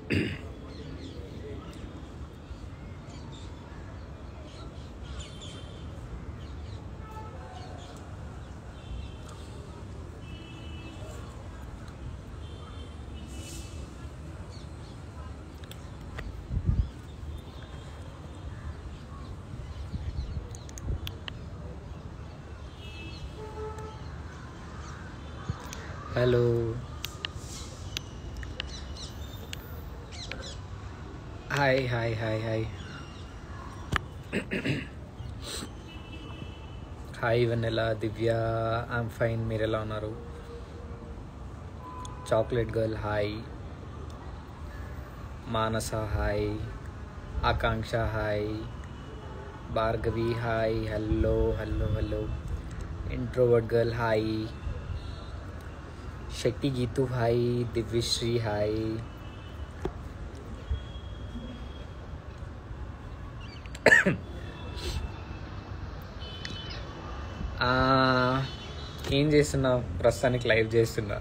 Hello hi hi hi hi hi వెన్నెలా Divya I'm fine మీరు ఎలా ఉన్నారు chocolate girl hi Manasa hi Akanksha hi Bhargavi hi hello hello hello introvert girl hi Shakti Geethu hi Divyasri hi ఆ, ఏం చేస్తున్నా ప్రస్తుతానికి లైవ్ చేస్తున్నా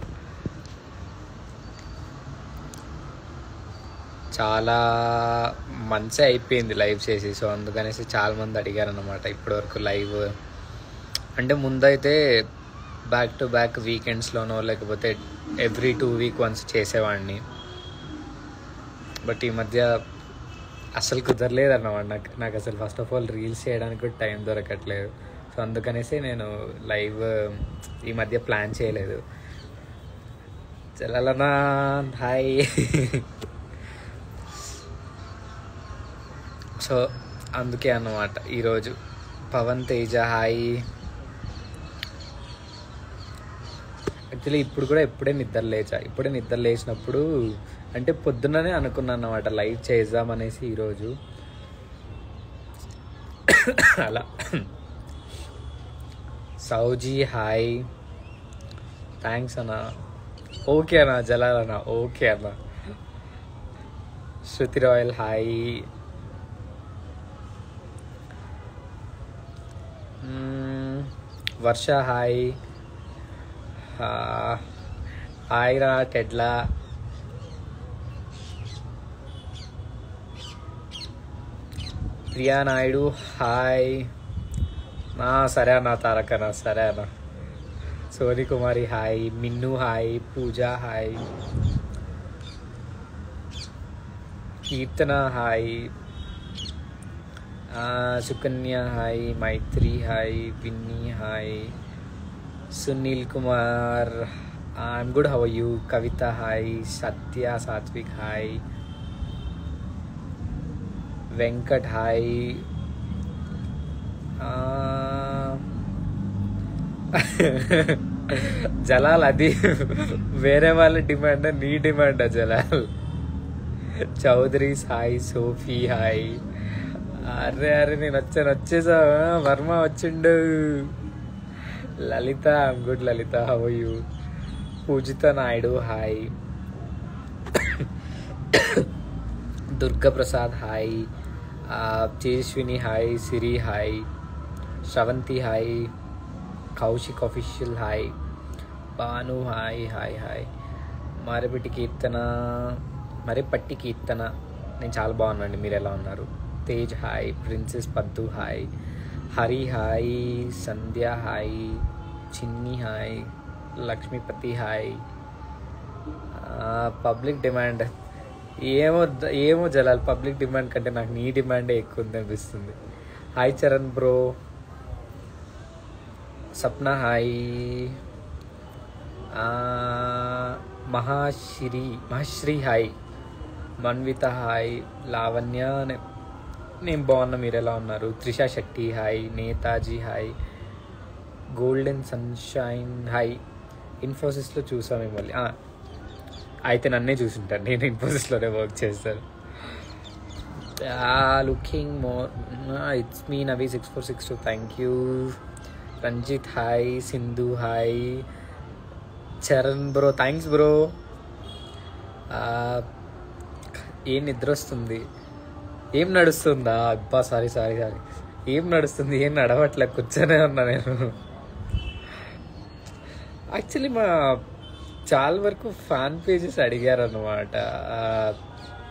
చాలా మంచి అయిపోయింది లైవ్ చేసి సో అందుకనేసి చాలా మంది అడిగారు అనమాట ఇప్పటివరకు లైవ్ అంటే ముందైతే బ్యాక్ టు బ్యాక్ వీకెండ్స్లోనో లేకపోతే ఎవ్రీ టూ వీక్ వన్స్ చేసేవాడిని బట్ ఈ మధ్య అసలు కుదరలేదు అన్నమాట నాకు నాకు అసలు ఫస్ట్ ఆఫ్ ఆల్ రీల్స్ చేయడానికి కూడా టైం దొరకట్లేదు సో అందుకనేసి నేను లైవ్ ఈ మధ్య ప్లాన్ చేయలేదు చలనా హాయ్ సో అందుకే అన్నమాట ఈరోజు పవన్ తేజ హాయ్ యాక్చువల్లీ ఇప్పుడు కూడా ఇప్పుడే నిద్ర లేచా ఇప్పుడే నిద్ర లేచినప్పుడు అంటే పొద్దున్ననే అనుకున్నాను అనమాట లైవ్ చేద్దాం అనేసి ఈరోజు అలా సౌజీ హాయ్ థ్యాంక్స్ అన్న ఓకే అన్న జలాల్ అన్న ఓకే అన్న శృతి రాయల్ హాయ్ మ్మ్, వర్ష హాయ్ ఆ, హాయ్ రా టెడ్లా ప్రియా నాయుడు హాయ్ నా సరే అన్న తారకనా సరే అన్న Soni Kumari hi Minnu hi Pooja hi Keerthana hi ఆ, Sukanya hi Maithri hi Vinni hi Sunil Kumar I'm good how you Kavitha hi Satya Satvik hi Venkat hi ఆ, జలాల్ అది వేరే వాళ్ళ డిమాండ్ నీ demand Jalal Chowdary hi Sophie hi అరే అరే నేను వచ్చాను వచ్చేసా వర్మ వచ్చిండు Lalitha I'm good Lalitha how you Poojitha Naidu hi Durga Prasad hi ఆ, Tejaswini hi Siri hi Sravanthi hi Kaushik official hi Bhanu hi hi hi మారిపెట్టి కీర్తన మరిపట్టి కీర్తన నేను చాలా బాగున్నాండి మీరు ఎలా ఉన్నారు Tej hi princess Paddu hi Hari hi Sandhya hi Chinni hi Lakshmipathi hi public demand ఏమో ఏమో జలాల్ పబ్లిక్ డిమాండ్ కంటే నాకు నీ డిమాండే ఎక్కువ ఉంది అనిపిస్తుంది hi Charan bro Sapna hi ఆ, మహాశ్రీ మహాశ్రీ హాయ్ మన్విత హాయ్ లావణ్య నే- నేను బాగున్నా మీరు ఎలా ఉన్నారు Trisha Shetty hi Netaji hi golden sunshine hi ఇన్ఫోసిస్లో చూసాం మిమ్మల్ని ఆ, అయితే నన్నే చూసుంటాను నేను ఇన్ఫోసిస్లోనే వర్క్ చేస్తాను looking more it's me Navi six four six two thank you Ranjith hi Sindhu hi Charan bro thanks bro ఏం నిద్ర వస్తుంది ఏం నడుస్తుందా అబ్బా సారీ సారీ సారీ ఏం నడుస్తుంది ఏం నడవట్లే కూర్చొనే ఉన్నా నేను యాక్చువల్లీ మా చాలా వరకు ఫ్యాన్ పేజెస్ అడిగారు అనమాట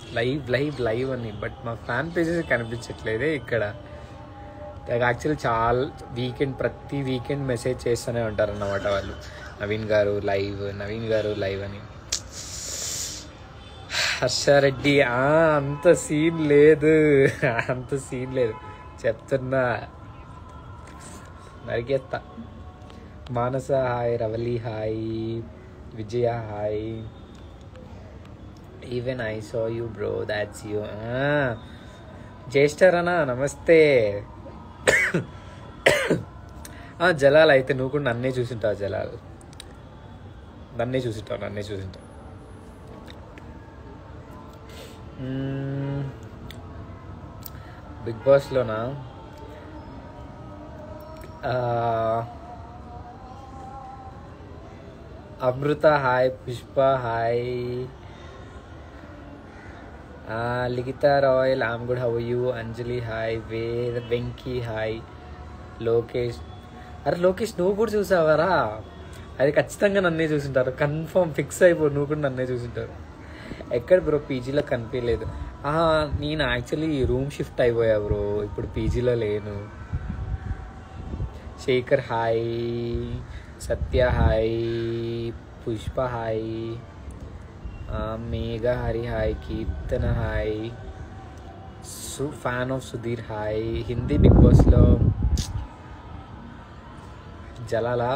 లైవ్ లైవ్ లైవ్ అని బట్ మా ఫ్యాన్ పేజెస్ కనిపించట్లేదే ఇక్కడ నాకు యాక్చువల్లీ చాలా వీకెండ్ ప్రతి వీకెండ్ మెసేజ్ చేస్తూనే ఉంటారు అన్నమాట వాళ్ళు నవీన్ గారు లైవ్ నవీన్ గారు లైవ్ అని హర్షారెడ్డి ఆ, అంత సీన్ లేదు అంత సీన్ లేదు చెప్తున్నా నరికేస్తా Manasa hi Ravali hi Vijaya hi even I so you bro that's you జ్యేష్ఠరనా నమస్తే ఆ, జలాల్ అయితే నువ్వు కూడా నన్నే చూసింటావు జలాల్ నన్నే చూసింటావు నన్నే చూసింటావు మ్మ్. బిగ్ బాస్లోనా ఆ, అమృత హాయ్ పుష్ప హాయ్ ఆ, Likhitha royal I'm good how you Anjali hi Veda Venky hi Lokesh అరే లోకేష్ నువ్వు కూడా చూసావారా అది ఖచ్చితంగా నన్నే చూసింటారు కన్ఫర్మ్ ఫిక్స్ అయిపో నువ్వు కూడా నన్నే చూసింటారు ఎక్కడ బ్రో పీజీలో కనిపించలేదు ఆ, నేను యాక్చువల్లీ రూమ్ షిఫ్ట్ అయిపోయా బ్రో ఇప్పుడు పీజీలో లేను Sekhar hi Satya hi Pushpa hi ఆ, మేఘ హరి హాయ్ కీర్తన హాయ్ సు fan of Sudheer hi Hindi big బాస్లో జలాలా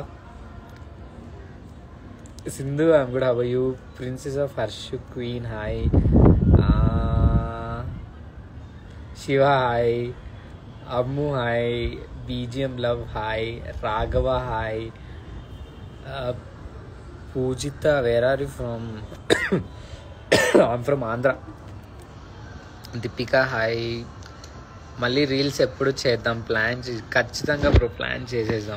Sindhu I'm good how you princess of Harshu queen hi Shiva hi Ammu hi BGM love hi Raghava hi Poojitha where are you from I'm from Andhra Deepika hi మళ్ళీ reels ఎప్పుడు చేద్దాం plan చే- ఖచ్చితంగా bro plan చేసేద్దాం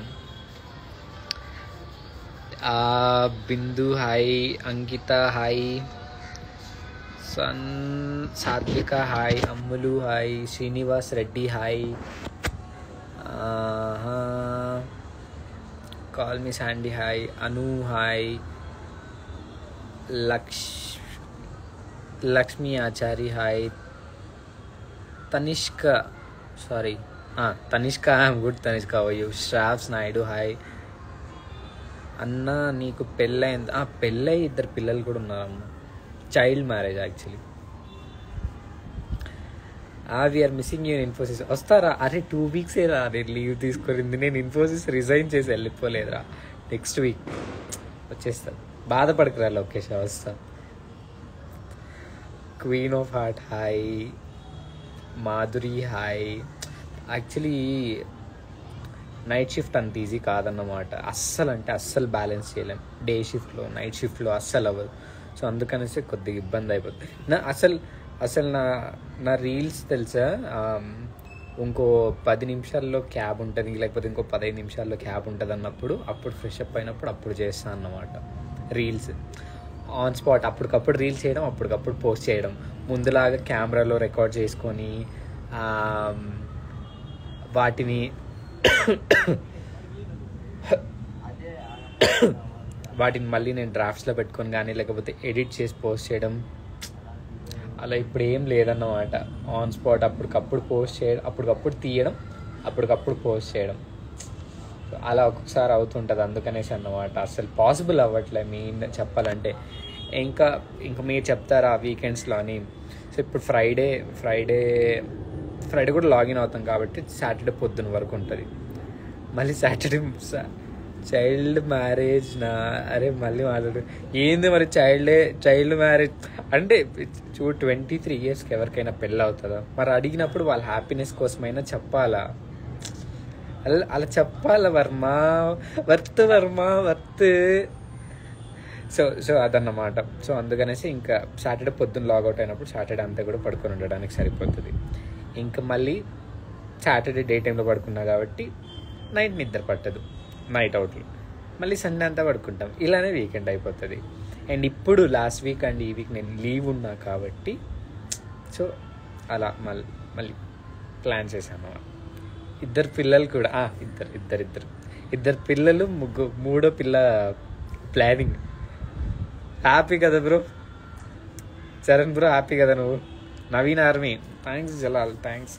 ఆ, బిందు హాయ్ అంకిత హాయ్ సన్ Satvika hi Ammulu hi Srinivas Reddy hi call me Sandy hi Anu hi లక్ష్ Lakshmi Achari hi Tanishka sorry Tanishka I'm good Tanishka అయ్యూ శ్రావ్స్ నాయుడు హాయ్ అన్న నీకు పెళ్ళైంది ఆ పెళ్ళై ఇద్దరు పిల్లలు కూడా ఉన్నారమ్మ చైల్డ్ మ్యారేజ్ యాక్చువల్లీ ఆ వీఆర్ మిస్సింగ్ యూ ఇన్ఫోసిస్ వస్తారా అరే టూ వీక్స్ రా నేను లీవ్ తీసుకునింది నేను ఇన్ఫోసిస్ రిజైన్ చేసి వెళ్ళిపోలేదురా నెక్స్ట్ వీక్ వచ్చేస్తాను బాధపడకురా లోకేష్ వస్తా queen of heart hi Madhuri hi actually night shift అంత ఈజీ కాదన్నమాట అస్సలు అంటే అస్సలు బ్యాలెన్స్ చేయలేం డే షిఫ్ట్లో నైట్ షిఫ్ట్లో అస్సలు అవ్వదు సో అందుకనేసి కొద్దిగా ఇబ్బంది అయిపోతుంది నా అసలు అసలు నా నా రీల్స్ తెలుసా ఆమ్, ఇంకో పది నిమిషాల్లో క్యాబ్ ఉంటుంది లేకపోతే ఇంకో పదహైదు నిమిషాల్లో క్యాబ్ ఉంటుంది అన్నప్పుడు అప్పుడు ఫ్రెష్ అప్ అయినప్పుడు అప్పుడు చేస్తాను అన్నమాట రీల్స్ ఆన్ స్పాట్ అప్పటికప్పుడు రీల్స్ చేయడం అప్పటికప్పుడు పోస్ట్ చేయడం ముందులాగా కెమెరాలో రికార్డ్ చేసుకొని ఆమ్, వాటిని వాటిని మళ్ళీ నేను డ్రాఫ్ట్స్లో పెట్టుకొని కానీ లేకపోతే ఎడిట్ చేసి పోస్ట్ చేయడం అలా ఇప్పుడు ఏం లేదన్నమాట ఆన్ స్పాట్ అప్పటికప్పుడు పోస్ట్ చేయడం అప్పటికప్పుడు తీయడం అప్పటికప్పుడు పోస్ట్ చేయడం సో అలా ఒక్కొక్కసారి అవుతుంటుంది అందుకనేసి అన్నమాట అసలు పాసిబుల్ అవ్వట్లే మెయిన్ చెప్పాలంటే ఇంకా ఇంకా మీరు చెప్తారా వీకెండ్స్లో అని సో ఇప్పుడు ఫ్రైడే ఫ్రైడే ఫ్రైడే కూడా లాగిన్ అవుతాం కాబట్టి సాటర్డే పొద్దున వరకు ఉంటుంది మళ్ళీ సాటర్డే చైల్డ్ మ్యారేజ్ నా అరే మళ్ళీ మాట్లాడు ఏంది మరి చైల్డే చైల్డ్ మ్యారేజ్ అంటే చూ ట్వంటీ త్రీ ఇయర్స్కి ఎవరికైనా పెళ్ళి అవుతుందా మరి అడిగినప్పుడు వాళ్ళ హ్యాపీనెస్ కోసమైనా చెప్పాలా అలా అలా చెప్పాల Varma worth Varma worth so so అదన్నమాట సో అందుకనేసి ఇంకా సాటర్డే పొద్దున్న లాగౌట్ అయినప్పుడు సాటర్డే అంతా కూడా పడుకొని ఉండడానికి సరిపోతుంది ఇంకా మళ్ళీ సాటర్డే డే టైంలో పడుకున్నా కాబట్టి నైట్ నిద్ర పట్టదు నైట్ అవుట్లు మళ్ళీ సండే అంతా పడుకుంటాం ఇలానే వీకెండ్ అయిపోతుంది అండ్ ఇప్పుడు లాస్ట్ వీక్ అండ్ ఈ వీక్ నేను లీవ్ ఉన్నా కాబట్టి సో అలా మళ్ళీ మళ్ళీ ప్లాన్ చేశాను ఇద్దరు పిల్లలు కూడా ఆ, ఇద్దరు ఇద్దరు ఇద్దరు ఇద్దరు పిల్లలు ముగ్గు మూడో పిల్ల ప్లానింగ్ హ్యాపీ కదా బ్రో చరణ్ బ్రో హ్యాపీ కదా నువ్వు Naveen army thanks Jalal thanks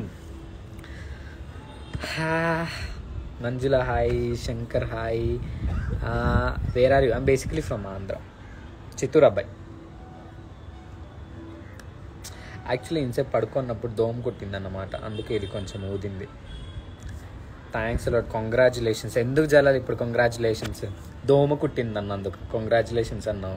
Manjula hi Shankar hi where are you I'm basically from Andhra Chittoor అబ్బాయి యాక్చువల్లీ ఇంసేపు పడుకున్నప్పుడు దోమ కొట్టిందన్నమాట అందుకే ఇది కొంచెం ఊదింది థ్యాంక్స్ అలాట్ కంగ్రాచులేషన్స్ ఎందుకు జలాలి ఇప్పుడు కంగ్రాచులేషన్స్ దోమ కుట్టింది అన్నందుకు కంగ్రాచులేషన్స్ అన్నావు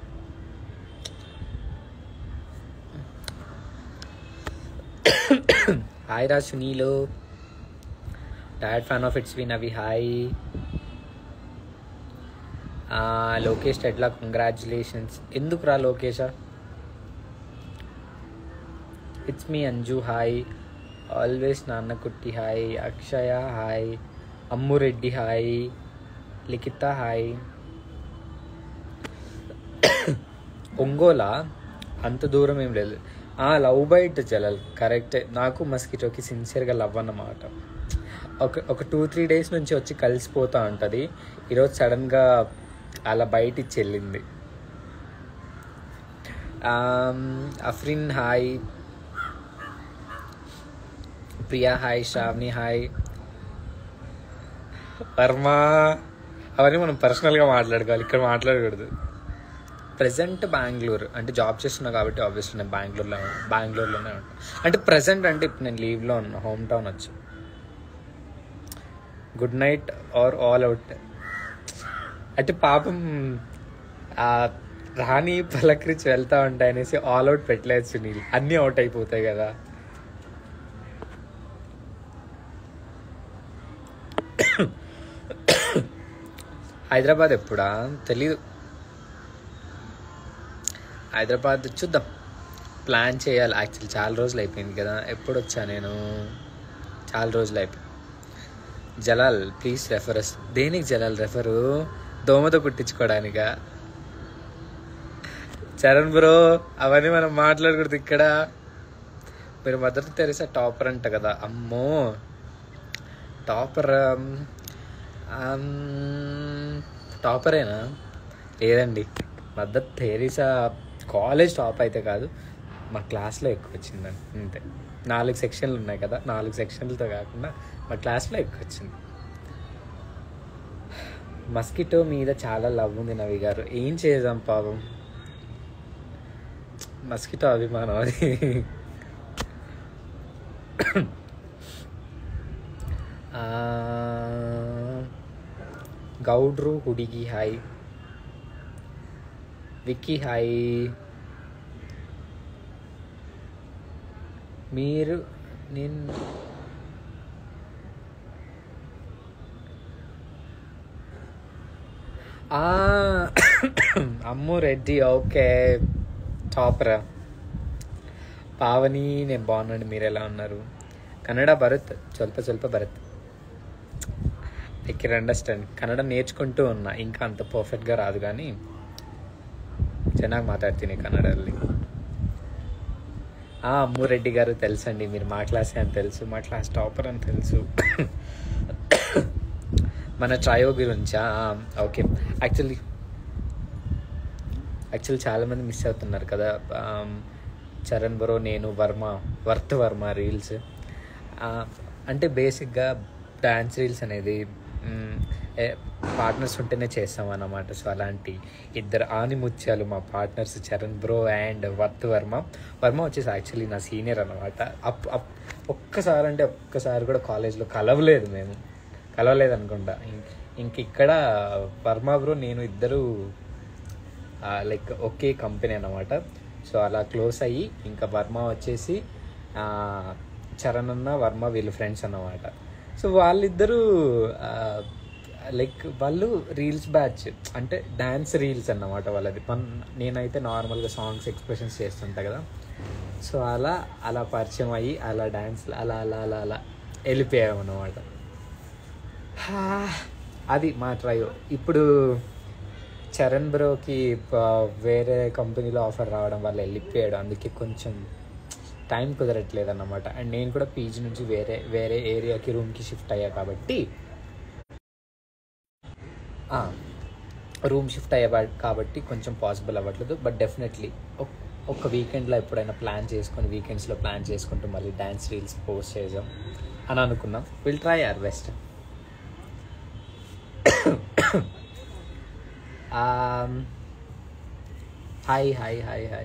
హాయ్ రా సునీలు dad fan of it's win అవి హాయ్ లోకేష్ ఎట్లా కంగ్రాచులేషన్స్ ఎందుకు రా లోకేషా it's me Anju hi always నాన్నకుట్టి hi Akshaya hi Ammureddy hi Likhitha hi ఒంగోలా అంత దూరం ఏం లేదు ఆ లవ్ బైట్ జలల్ కరెక్టే నాకు మస్కిటోకి సిన్సియర్గా లవ్ అన్నమాట ఒక ఒక టూ త్రీ డేస్ నుంచి వచ్చి కలిసిపోతూ ఉంటుంది ఈరోజు సడన్గా అలా బయట ఇచ్చి వెళ్ళింది ఆమ్, Afrin hi Priya hi Sravani hi Varma అవన్నీ మనం పర్సనల్గా మాట్లాడుకోవాలి ఇక్కడ మాట్లాడకూడదు ప్రజెంట్ బెంగళూరు అంటే జాబ్ చేస్తున్నా కాబట్టి ఆబ్వియస్లీ నేను బెంగళూరులో బెంగళూరులోనే ఉంటాను అంటే ప్రజెంట్ అంటే ఇప్పుడు నేను లీవ్లో ఉన్నా హోమ్ టౌన్ వచ్చి Good Knight or All Out అంటే పాపం ఆ రాణి పలకరించి వెళ్తా ఉంటాయి అనేసి ఆల్ అవుట్ పెట్టలేదు సునీల్ అన్నీ అవుట్ అయిపోతాయి కదా హైదరాబాద్ ఎప్పుడా తెలీదు హైదరాబాద్ చూద్దాం ప్లాన్ చేయాలి యాక్చువల్లీ చాలా రోజులు అయిపోయింది కదా ఎప్పుడు వచ్చా నేను చాలా రోజులు అయిపోయింది జలాల్ ప్లీజ్ రెఫరస్ దేనికి జలాల్ రెఫరు దోమతో కుట్టించుకోవడానికా చరణ్ బ్రో అవన్నీ మనం మాట్లాడకూడదు ఇక్కడ మీరు మదర్ తెరిసా టాపర్ అంట కదా అమ్మో టాపర్ టాపరేనా లేదండి మదర్ తెరీసా కాలేజ్ టాప్ అయితే కాదు మా క్లాస్లో ఎక్కువ వచ్చిందండి అంతే నాలుగు సెక్షన్లు ఉన్నాయి కదా నాలుగు సెక్షన్లతో కాకుండా మా క్లాస్లో ఎక్కువ వచ్చింది మస్కిటో మీద చాలా లవ్ ఉంది నవి గారు ఏం చేద్దాం పాపం మస్కిటో అభిమానం అది ఆ, గౌడ్రు హుడిగి హాయ్ విక్కీ హాయ్ మీరు నేను ఆ, అమ్ము రెడ్డి ఓకే టాపర్ పావని నేను బాగున్నాను మీరు ఎలా ఉన్నారు కన్నడ భరత్ స్వల్ప స్వల్ప Bharath I can understand Kannada నేర్చుకుంటూ ఉన్నా ఇంకా అంత పర్ఫెక్ట్గా రాదు కానీ ಚೆನ್ನಾಗಿ ಮಾತಾಡ್ತೀನಿ ಕನ್ನಡದಲ್ಲಿ ఆ అమ్మురెడ్డి గారు తెలుసండి మీరు మా క్లాసే అని తెలుసు మా క్లాస్ టాపర్ అని తెలుసు మన ట్రయో గురించా ఓకే యాక్చువల్లీ యాక్చువల్లీ చాలామంది మిస్ అవుతున్నారు కదా ఆమ్, చరణ్ బ్రో నేను వర్మ వర్త్ వర్మ రీల్స్ అంటే బేసిక్గా డ్యాన్స్ రీల్స్ అనేది పార్ట్నర్స్ ఉంటేనే చేస్తాం అన్నమాట సో అలాంటి ఇద్దరు ఆనిముత్యాలు మా partners Charan bro and worth Varma Varma వచ్చేసి యాక్చువల్లీ నా సీనియర్ అనమాట అప్ అప్ ఒక్కసారి అంటే ఒక్కసారి కూడా కాలేజ్లో కలవలేదు మేము కలవలేదు అనుకుంటా ఇంక- ఇంక ఇక్కడ వర్మ బ్రో నేను ఇద్దరు లైక్ ఒకే కంపెనీ అన్నమాట సో అలా క్లోజ్ అయ్యి ఇంకా వర్మ వచ్చేసి ఆ, చరణ్ అన్న వర్మ వీళ్ళు ఫ్రెండ్స్ అన్నమాట సో వాళ్ళిద్దరూ లైక్ వాళ్ళు రీల్స్ బ్యాచ్ అంటే డ్యాన్స్ రీల్స్ అన్నమాట వాళ్ళది పన్ నేనైతే నార్మల్గా సాంగ్స్ ఎక్స్ప్రెషన్స్ చేస్తుంటా కదా సో అలా అలా పరిచయం అయ్యి అలా డ్యాన్స్ అలా అలా అలా అలా వెళ్ళిపోయాం అన్నమాట హా, అది మా ట్రయో ఇప్పుడు చరణ్ బ్రోకి ప- వేరే కంపెనీలో ఆఫర్ రావడం వల్ల వెళ్ళిపోయాడు అందుకే కొంచెం టైం కుదరట్లేదు అన్నమాట అండ్ నేను కూడా పీజీ నుంచి వేరే వేరే ఏరియాకి రూమ్కి షిఫ్ట్ అయ్యా కాబట్టి రూమ్ షిఫ్ట్ అయ్యా కాబట్టి కొంచెం పాసిబుల్ అవ్వట్లేదు బట్ డెఫినెట్లీ ఒక వీకెండ్లో ఎప్పుడైనా ప్లాన్ చేసుకొని వీకెండ్స్లో ప్లాన్ చేసుకుంటూ మళ్ళీ డ్యాన్స్ రీల్స్ పోస్ట్ చేద్దాం అని అనుకున్నాం will try our best hi hi hi hi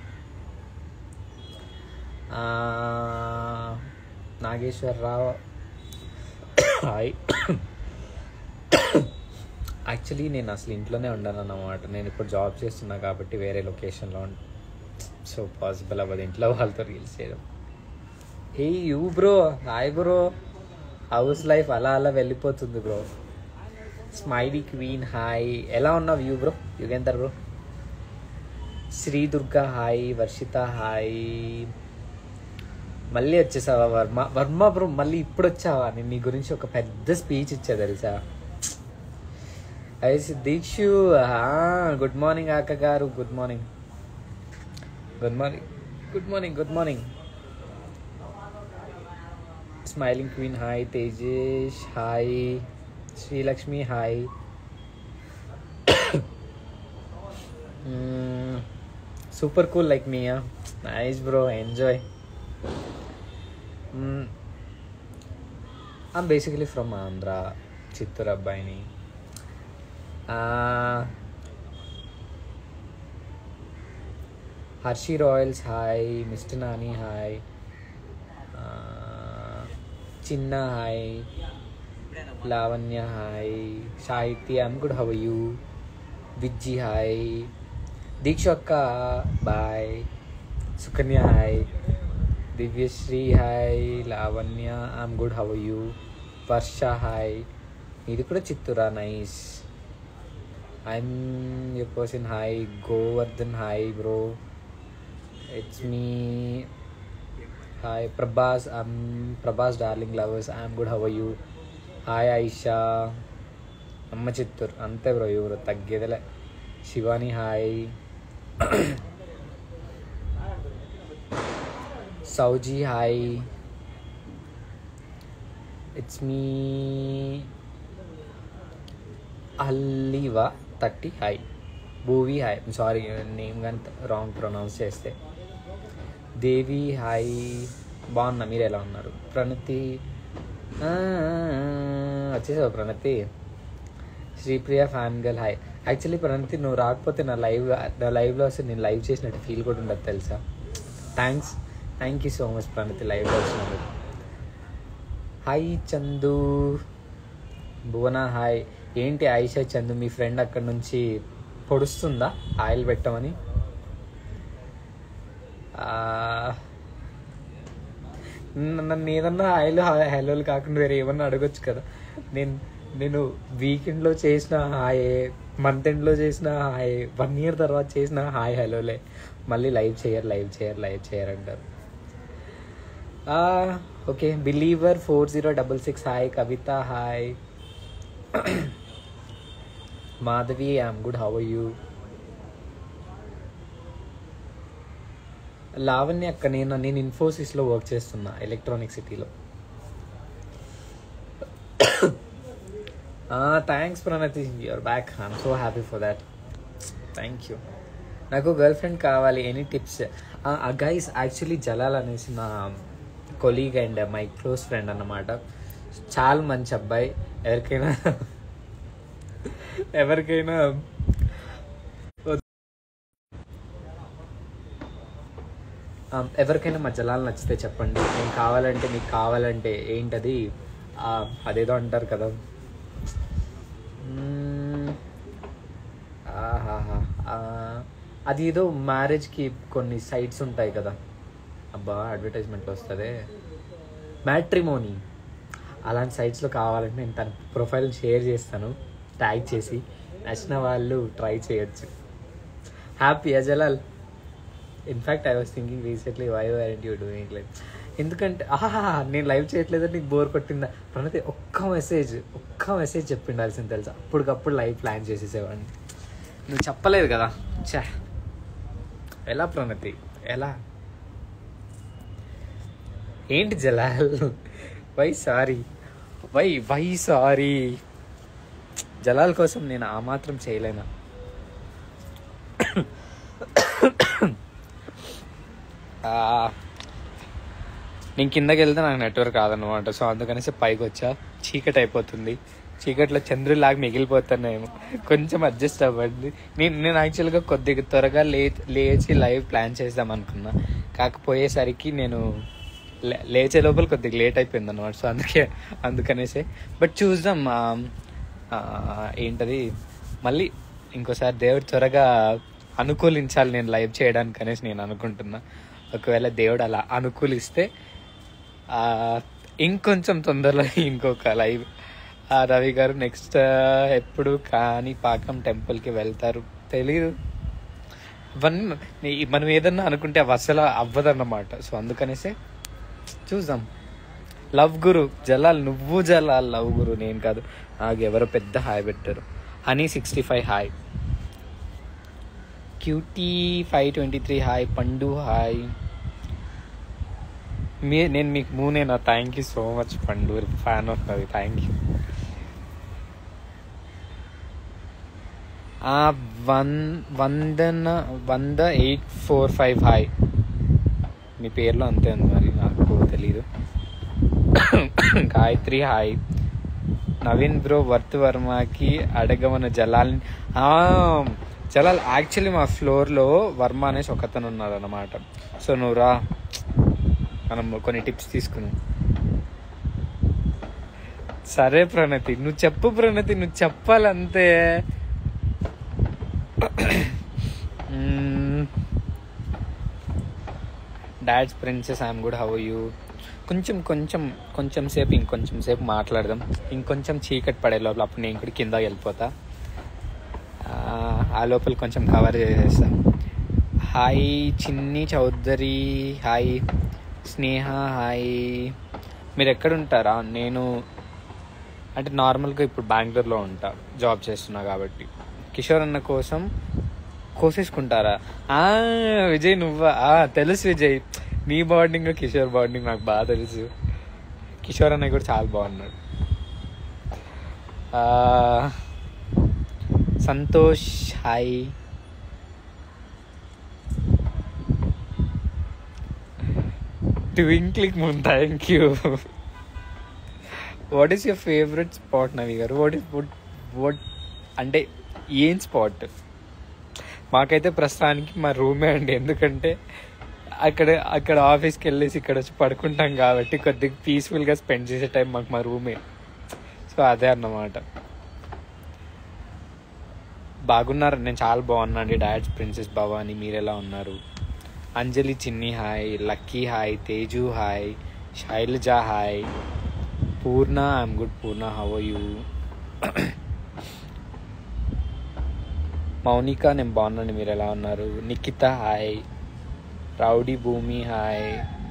Nageswararao hi actually నేను అసలు ఇంట్లోనే ఉన్నాను అన్నమాట నేను ఇప్పుడు జాబ్ చేస్తున్నా కాబట్టి వేరే లొకేషన్లో సో పాసిబుల్ అవ్వదు ఇంట్లో వాళ్ళతో రీల్స్ చేయడం ఏ you bro hi bro house life అలా అలా వెళ్ళిపోతుంది బ్రో స్మైలీ క్వీన్ హాయ్ ఎలా ఉన్నావు you bro Yugender bro Sri Durga hi Varshitha hi మళ్ళీ వచ్చేసావా వర్మ వర్మ బ్రో మళ్ళీ ఇప్పుడు వచ్చావా నేను నీ గురించి ఒక పెద్ద స్పీచ్ ఇచ్చా తెలుసా అయ్యి దీక్షు గుడ్ మార్నింగ్ అక్క గారు good morning good morning good morning good morning smiling queen hi Tejesh hi Srilakshmi hi super cool like me nice bro enjoy I'm basically from Andhra Chittoor అబ్బాయిని Harshi royals hi mister Nani hi చిన్న hi Lavanya hi Sahithya I'm good how you Vijji hi Deeksha అక్క bye Sukanya hi Divyasri hi Lavanya I'm good how you Varsha hi ఇది కూడా చిత్తూరా nice I'm you person hi Govardhan hi bro it's me hi Prabhas I'm Prabhas darling lovers I'm good how you hi Aisha అమ్మ చిత్తూరు అంతే bro ఎవరు తగ్గేదిలే Shivani hi Souji hi it's me అల్లీవా thirty hi Bhuvi hi sorry name కానీ wrong pronounce చేస్తే దేవి హాయ్ బాగున్నా మీరు ఎలా ఉన్నారు ప్రణతి వచ్చేసావు Pranathi Sripriya fan girl hi actually Pranathi నువ్వు రాకపోతే నా లైవ్ నా లైవ్లో వస్తే నేను లైవ్ చేసినట్టు ఫీల్ కూడా ఉండదు తెలుసా thanks thank you so much Pranathi లైవ్లో వచ్చినందుకు హాయ్ చందు భువన హాయ్ ఏంటి ఆయిషా చందు మీ ఫ్రెండ్ అక్కడ నుంచి పొడుస్తుందా ఆయిల్ పెట్టమని నన్ను ఏదన్నా ఆయిల్ హెలోలు కాకుండా వేరే ఏమన్నా అడగొచ్చు కదా నేను నేను వీకెండ్లో చేసిన హాయ్ మంత్ ఎండ్లో చేసిన హాయ్ వన్ ఇయర్ తర్వాత చేసిన హాయ్ హలోలే మళ్ళీ లైవ్ చేయరు లైవ్ చేయరు లైవ్ చేయరు అంటారు okay believer four zero double six hi Kavitha hi Madhavi I'm good how you Lavanya అక్క నేను నేను ఇన్ఫోసిస్లో వర్క్ చేస్తున్నా ఎలక్ట్రానిక్ సిటీలో thanks Pranathi your back I'm so happy for that thank you నాకు గర్ల్ ఫ్రెండ్ కావాలి ఎనీ టిప్స్ ఆ గైస్ యాక్చువల్లీ జలాల్ అనేసి నా colleague and my close friend అన్నమాట చాలా మంచి అబ్బాయి ఎవరికైనా ఎవరికైనా ఎవరికైనా మా జలాలు నచ్చితే చెప్పండి నేను కావాలంటే మీకు కావాలంటే ఏంటది అదేదో అంటారు కదా ఆహాహా అది ఏదో మ్యారేజ్కి కొన్ని సైట్స్ ఉంటాయి కదా అబ్బా అడ్వర్టైజ్మెంట్లో వస్తుంది మ్యాట్రిమోనీ అలాంటి సైట్స్లో కావాలంటే నేను తన ప్రొఫైల్ షేర్ చేస్తాను ట్యాగ్ చేసి నచ్చిన వాళ్ళు ట్రై చేయొచ్చు హ్యాపీ అజలాల్ in fact I was thinking recently why are you doing like ఎందుకంటే ఆహా నేను లైవ్ చేయట్లేదని నీకు బోర్ కొట్టిందా ప్రణతి ఒక్క మెసేజ్ ఒక్క మెసేజ్ చెప్పిండాల్సింది తెలుసా అప్పటికప్పుడు లైవ్ ప్లాన్ చేసేసేవాడిని నువ్వు చెప్పలేదు కదా చా ఎలా ప్రణతి ఎలా ఏంటి Jalal why sorry why why sorry Jalal కోసం నేను ఆ మాత్రం చేయలేనా ఆ, నేను కిందకి వెళ్తే నాకు నెట్వర్క్ రాదనమాట సో అందుకనేసి పైకి వచ్చా చీకటి అయిపోతుంది చీకట్లో చంద్రులాగా మిగిలిపోతానేమో కొంచెం అడ్జస్ట్ అవ్వండి నేను నేను యాక్చువల్గా కొద్దిగా త్వరగా లే లేచి లైవ్ ప్లాన్ చేద్దాం అనుకున్నా కాకపోయేసరికి నేను లే- లేచే లోపల కొద్దిగా లేట్ అయిపోయింది అనమాట సో అందుకే అందుకనేసే బట్ చూద్దాం ఆ, ఆ, ఏంటది మళ్ళీ ఇంకోసారి దేవుడు త్వరగా అనుకూలించాలి నేను లైవ్ చేయడానికి అనేసి నేను అనుకుంటున్నా ఒకవేళ దేవుడు అలా అనుకూలిస్తే ఆ, ఇంకొంచెం తొందరలో ఇంకొక లైవ్ ఆ, రవి గారు నెక్స్ట్ ఎప్పుడు కానీ పాకం టెంపుల్కి వెళ్తారు తెలీదు అవన్నీ మనం ఏదన్నా అనుకుంటే అవి అసలు అవ్వదన్నమాట సో అందుకనేసే చూద్దాం లవ్ గురు జలాల్ నువ్వు జలాల్ లవ్ గురు నేను కాదు నాకు ఎవరో పెద్ద హాయ్ పెట్టారు honey sixty five hi cutie five twenty three hi Pandu hi మీ నేను మీకు మూనేనా thank you so much Pandu fan of అది థ్యాంక్ యూ వన్ వందన వంద ఎయిట్ ఫోర్ ఫైవ్ హాయ్ మీ పేర్లో అంతే ఉంది మరి నాకు తెలీదు Gayathri hi Naveen bro worth వర్మకి అడగమన్న జలాల్ ఆ, జలాల్ యాక్చువల్లీ మా ఫ్లోర్లో వర్మ అనేసి ఒకతను ఉన్నాడు అనమాట సో నువ్వు రా మనం కొన్ని టిప్స్ తీసుకున్నాం సరే ప్రణతి నువ్వు చెప్పు ప్రణతి నువ్వు చెప్పాలంతే dad's princess I'm good how you కొంచెం కొంచెం కొంచెం సేపు ఇంకొంచెం సేపు మాట్లాడదాం ఇంకొంచెం చీకటి పడే లోపల అప్పుడు నేను కూడా కింద వెళ్ళిపోతా ఆ, ఆ లోపల కొంచెం కవర్ చేసేస్తాం హాయ్ చిన్ని చౌదరి హాయ్ స్నేహ హాయ్ మీరు ఎక్కడ ఉంటారా నేను అంటే నార్మల్గా ఇప్పుడు బెంగళూరులో ఉంటా జాబ్ చేస్తున్నా కాబట్టి కిషోర్ అన్న కోసం కోసేసుకుంటారా ఆ, విజయ్ నువ్వా ఆ, తెలుసు విజయ్ నీ బాండింగ్ కిషోర్ బాండింగ్ నాకు బాగా తెలుసు కిషోర్ అన్నయ్య కూడా చాలా బాగున్నాడు ఆ, Santosh hi twinkling moon thank you what is your favourite spot Navi garu what is what what అంటే ఏం స్పాట్ మాకైతే ప్రస్తుతానికి మా రూమే అండి ఎందుకంటే అక్కడ అక్కడ ఆఫీస్కి వెళ్ళేసి ఇక్కడ వచ్చి పడుకుంటాం కాబట్టి కొద్దిగా పీస్ఫుల్గా స్పెండ్ చేసే టైం మాకు మా రూమే సో అదే అన్నమాట బాగున్నారు నేను చాలా బాగున్నా అండి డాడ్స్ ప్రిన్సెస్ భవాని మీరు ఎలా ఉన్నారు Anjali Chinni hi Lucky hi Teju hi Shailaja hi Poorna I'm good Poorna how you Mounika నేను బాగున్నాను మీరు ఎలా ఉన్నారు Nikhitha hi rowdy Bhoomi hi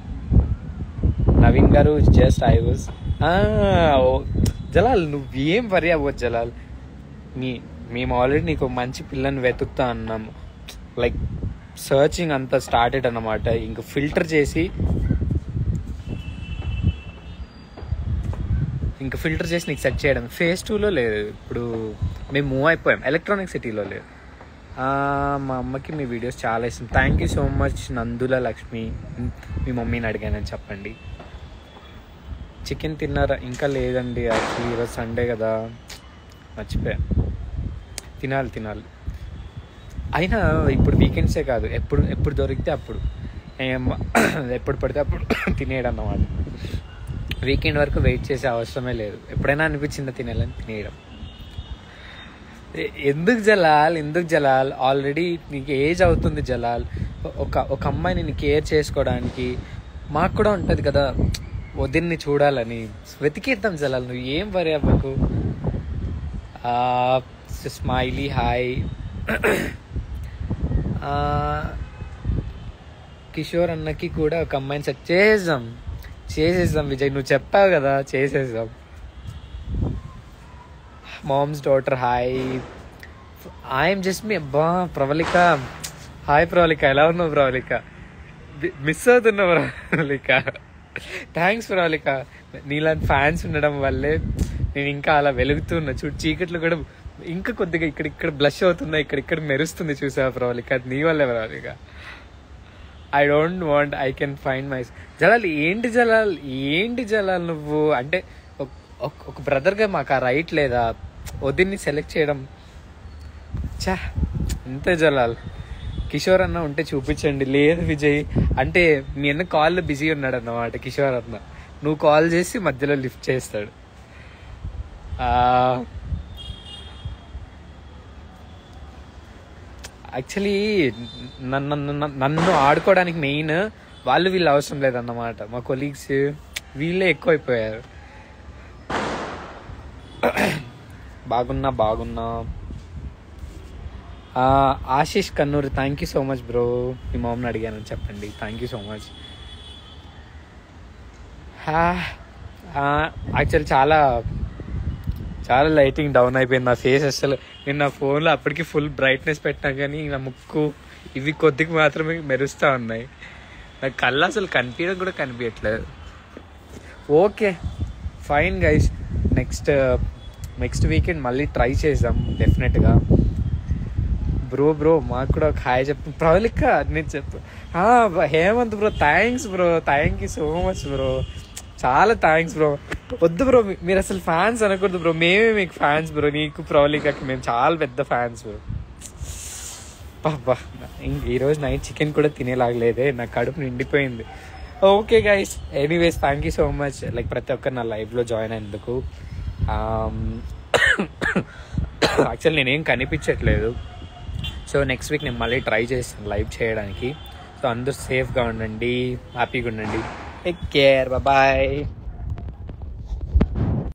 Naveen garu just I was Jalal నువ్వేం వరి అవ్వదు జలాల్ మీ మేము ఆల్రెడీ నీకు మంచి పిల్లని వెతుకుతా అన్నాము లైక్ సర్చింగ్ అంతా స్టార్టెడ్ అన్నమాట ఇంక ఫిల్టర్ చేసి ఇంకా ఫిల్టర్ చేసి నీకు సెట్ చేయడం ఫేజ్ టూలో లేదు ఇప్పుడు మేము మూవ్ అయిపోయాం ఎలక్ట్రానిక్ సిటీలో లేదు ఆ, మా అమ్మకి మీ వీడియోస్ చాలా ఇష్టం thank you so much Nandula Lakshmi మీ మమ్మీని అడిగానని చెప్పండి చికెన్ తిన్నారా ఇంకా లేదండి యాక్చువల్లీ ఈరోజు సండే కదా మర్చిపోయా తినాలి తినాలి అయినా ఇప్పుడు వీకెండ్సే కాదు ఎప్పుడు ఎప్పుడు దొరికితే అప్పుడు ఏం ఎప్పుడు పడితే అప్పుడు తినేయడం అన్నమాట వీకెండ్ వరకు వెయిట్ చేసే అవసరమే లేదు ఎప్పుడైనా అనిపించిందా తినేయాలని తినేయడం ఎ- ఎందుకు జలాల్ ఎందుకు జలాల్ ఆల్రెడీ నీకు ఏజ్ అవుతుంది జలాల్ ఒక ఒక అమ్మాయిని నీ కేర్ చేసుకోవడానికి మాకు కూడా ఉంటుంది కదా వదిన్ని చూడాలని వెతికేద్దాం జలాల్ నువ్వు ఏం వరి అవ్వకు స్మైలీ హాయ్ కిషోర్ అన్నకి కూడా ఒక అమ్మాయిని సెట్ చేసేద్దాం చేసేద్దాం విజయ్ నువ్వు చెప్పావు కదా చేసేద్దాం mom's daughter hi I'm just me అబ్బా ప్రవళిక హాయ్ ప్రవళిక ఎలా ఉన్నావు ప్రవళిక మిస్ అవుతున్నావు ప్రవళిక థ్యాంక్స్ ప్రవళిక నీలాంటి ఫ్యాన్స్ ఉండడం వల్లే నేను ఇంకా అలా వెలుగుతున్నా చూడు చీకట్లు కూడా ఇంకా కొద్దిగా ఇక్కడ ఇక్కడ బ్లష్ అవుతున్నా ఇక్కడ ఇక్కడ మెరుస్తుంది చూసా ప్రవళిక అది నీ వల్లే Pravalika I don't want I can find my జలాల్ ఏంటి జలాల్ ఏంటి జలాల్ నువ్వు అంటే ఒక- ఒక- ఒక బ్రదర్గా మాకు ఆ రైట్ లేదా వదిన్ని సెలెక్ట్ చేయడం చా ఇంతే జలాల్ కిషోర్ అన్న ఉంటే చూపించండి లేదు విజయ్ అంటే మీ అన్న కాల్లో బిజీ ఉన్నాడు అన్నమాట కిషోర్ అన్న నువ్వు కాల్ చేసి మధ్యలో లిఫ్ట్ చేస్తాడు ఆ, యాక్చువల్లీ నన్ను నన్ను- నన్ను ఆడుకోవడానికి మెయిన్ వాళ్ళు వీళ్ళు అవసరం లేదన్నమాట మా కొలీగ్స్ వీళ్ళే ఎక్కువైపోయారు బాగున్నా బాగున్నా ఆ, Ashish Kannuru thank you so much bro మీ మామని అడిగాను చెప్పండి thank you so much actual చాలా చాలా లైటింగ్ డౌన్ అయిపోయింది నా ఫేస్ అసలు నేను నా ఫోన్లో అప్పటికి ఫుల్ బ్రైట్నెస్ పెట్టినా కానీ నా ముక్కు ఇవి కొద్దిగా మాత్రమే మెరుస్తూ ఉన్నాయి నా కళ్ళు అసలు కనిపించడం కూడా కనిపించట్లేదు okay fine guys next next weekend మళ్ళీ ట్రై చేద్దాం డెఫినెట్గా బ్రో బ్రో మాకు కూడా ఒక హాయ్ చెప్పు ప్రవళిక నేను చెప్పు ఆ, బ- Hemanth bro thanks bro thank you so much bro చాలా థ్యాంక్స్ బ్రో వద్దు బ్రో మీ- మీరు అసలు ఫ్యాన్స్ అనకూడదు బ్రో మేమే మీకు ఫ్యాన్స్ బ్రో నీకు ప్రవళికకి మేము చాలా పెద్ద ఫ్యాన్స్ బ్రో బాబా ఈరోజు నైట్ చికెన్ కూడా తినేలాగలేదే నా కడుపు నిండిపోయింది okay guys anyways thank you so much like ప్రతి ఒక్కరు నా లైఫ్లో జాయిన్ అయినందుకు యాక్చువల్ నేనేం కనిపించట్లేదు సో నెక్స్ట్ వీక్ నేను మళ్ళీ ట్రై చేస్తాను లైవ్ చేయడానికి సో అందరూ సేఫ్గా ఉండండి హ్యాపీగా ఉండండి టేక్ కేర్ బాయ్